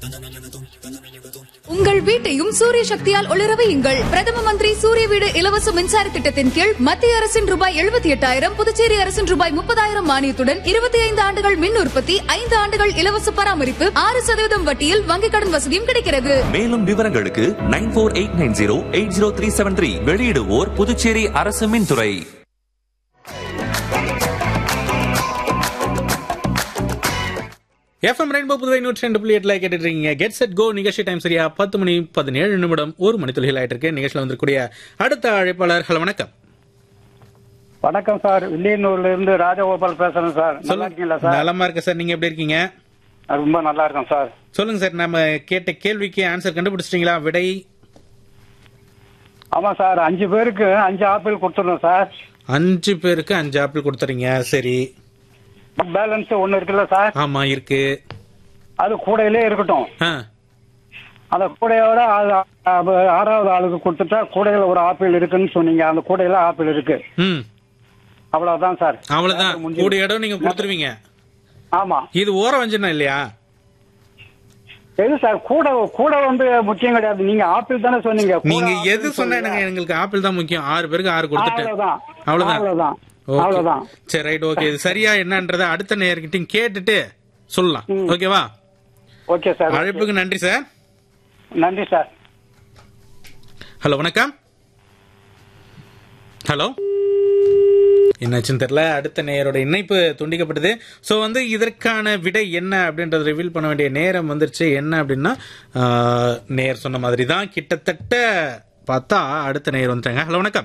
உங்கள் வீட்டையும் சூரிய சக்தியால் ஒளிர வையுங்கள் பிரதம மந்திரி சூரிய வீடு இலவச மின்சார திட்டத்தின் கீழ் மத்திய அரசின் ரூபாய் எழுபத்தி எட்டாயிரம் புதுச்சேரி அரசின் ரூபாய் முப்பதாயிரம் மானியத்துடன் இருபத்தி ஐந்து ஆண்டுகள் மின் உற்பத்தி ஐந்து ஆண்டுகள் இலவச பராமரிப்பு ஆறு சதவீதம் வட்டியில் வங்கிக் கடன் வசதியும் கிடைக்கிறது மேலும் விவரங்களுக்கு nine four eight nine zero eight zero three seven three வெளியிடுவோர் புதுச்சேரி அரசு மின்துறை எஃப்எம் ரெயின்போ புதுவை நூற்றி ரெண்டு புள்ளி எட்டுல கேட்டுட்டு இருக்கீங்க கெட் செட் கோ நிகழ்ச்சி டைம் சரியா பத்து மணி பதினேழு நிமிடம் ஒரு மணி துளிகள் ஆயிட்டு இருக்கு நிகழ்ச்சியில் வந்திருக்கூடிய அடுத்த அழைப்பாளர் ஹலோ வணக்கம் வணக்கம் சார் வில்லியனூர்ல இருந்து ராஜகோபால் பேசுறேன் சார் நல்லா இருக்கீங்களா சார் நலமா இருக்க சார் நீங்க எப்படி இருக்கீங்க நான் ரொம்ப நல்லா இருக்கேன் சார் சொல்லுங்க சார் நம்ம கேட்ட கேள்விக்கு ஆன்சர் கண்டுபிடிச்சிட்டீங்களா விடை ஆமா சார் அஞ்சு பேருக்கு அஞ்சு ஆப்பிள் கொடுத்துருந்தோம் சார் அஞ்சு பேருக்கு அஞ்சு ஆப்பிள் கொடுத்துறீங்க சரி பேலன்ஸ் ஒன்னு இருக்குல்ல சார் ஆமா இருக்கு அது கூடையிலே இருக்கட்டும் ஆ அந்த கூடையோட அது, அது ஆறாவது ஆளுக்கு கொடுத்துட்டா கூடையில ஒரு ஆப்பிள் இருக்குன்னு சொன்னீங்க அந்த கூடையில ஆப்பிள் இருக்கு ம் அவ்வளவுதான் சார் அவ்வளவுதான் முடிஞ்சு. கூடிய இடம் நீங்க கொடுத்துருவீங்க ஆமா இது ஓர வஞ்சனா இல்லையா எது சார் கூட கூட வந்து முக்கியம் கிடையாது நீங்க ஆப்பிள் தானே சொன்னீங்க கூட நீங்க ஆப்பிள் எது சொன்னா சொன்னீங்க. எனக்கு எங்களுக்கு ஆப்பிள் தான் முக்கியம் ஆறு பேருக்கு ஆறு கொடுத்துட்டேன் அவ்வளவுதான் அவ்வளவுதான் அவ்வளவுதான் Okay. அவ்வளவுதான் சரி ரைட் ஓகே இது சரியா என்னன்றத அடுத்த நேர்கிட்டையும் கேட்டுட்டு சொல்லலாம் ஓகேவா ஓகே சார் அழைப்புக்கு நன்றி சார் நன்றி சார் ஹலோ வணக்கம் ஹலோ என்னாச்சுன்னு தெரியல அடுத்த நேயரோட இணைப்பு துண்டிக்கப்பட்டது ஸோ வந்து இதற்கான விடை என்ன அப்படின்றத ரிவீல் பண்ண வேண்டிய நேரம் வந்துருச்சு என்ன அப்படின்னா ஆஹ், நேயர் சொன்ன மாதிரி தான் கிட்டத்தட்ட பார்த்தா அடுத்த நேயர் வந்துட்டாங்க ஹலோ வணக்கம்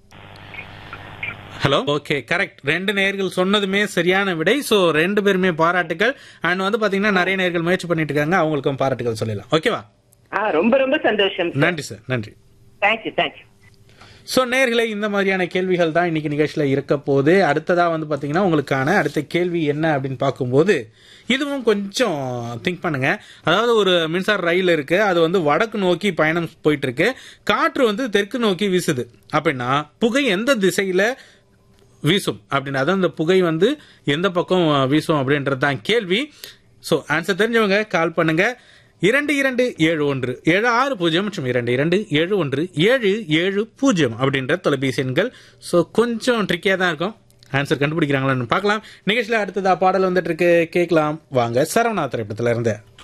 ஹலோ ஓகே கரெக்ட் ரெண்டு நேர்கள் சொன்னதுமே சரியான விடை ஸோ ரெண்டு பேருமே பாராட்டுகள் அண்ட் வந்து பாத்தீங்கன்னா நிறைய நேர்கள் முயற்சி பண்ணிட்டு இருக்காங்க அவங்களுக்கும் பாராட்டுகள் சொல்லலாம் ஓகேவா ஆ ரொம்ப ரொம்ப சந்தோஷம் நன்றி சார் நன்றி தேங்க்யூ தேங்க்யூ ஸோ நேர்களே இந்த மாதிரியான கேள்விகள் தான் இன்னைக்கு நிகழ்ச்சியில் இருக்க போது அடுத்ததா வந்து பாத்தீங்கன்னா உங்களுக்கான அடுத்த கேள்வி என்ன அப்படின்னு பார்க்கும்போது இதுவும் கொஞ்சம் திங்க் பண்ணுங்க அதாவது ஒரு மின்சார ரயில் இருக்கு அது வந்து வடக்கு நோக்கி பயணம் போயிட்டு இருக்கு காற்று வந்து தெற்கு நோக்கி வீசுது அப்படின்னா புகை எந்த திசையில வீசும் அப்படின்னு அதான் இந்த புகை வந்து எந்த பக்கம் வீசும் அப்படின்றது தான் கேள்வி ஸோ ஆன்சர் தெரிஞ்சவங்க கால் பண்ணுங்க இரண்டு இரண்டு ஏழு ஒன்று ஏழு ஆறு பூஜ்ஜியம் மற்றும் இரண்டு இரண்டு ஏழு ஒன்று ஏழு ஏழு பூஜ்ஜியம் அப்படின்ற தொலைபேசி எண்கள் ஸோ கொஞ்சம் ட்ரிக்கியாக தான் இருக்கும் ஆன்சர் கண்டுபிடிக்கிறாங்களான்னு பார்க்கலாம் நிகழ்ச்சியில் அடுத்ததா பாடல் வந்துட்டு இருக்கு கேட்கலாம் வாங்க சரவணா திரைப்படத்துல இருந்து